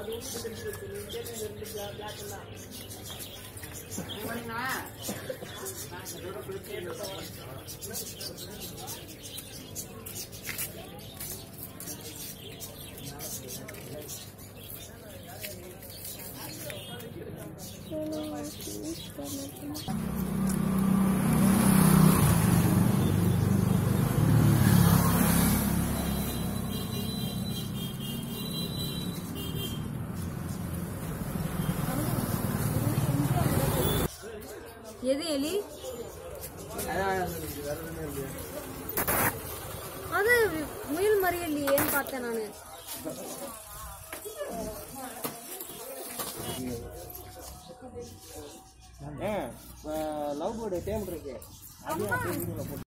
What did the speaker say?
எது எலி அது முயல் மாதிரி இல்லையேன்னு பார்த்தேன் நானு லவ் பேர்டு டேம் இருக்கு அது அப்படியே வீட்டுக்குள்ள போட்டு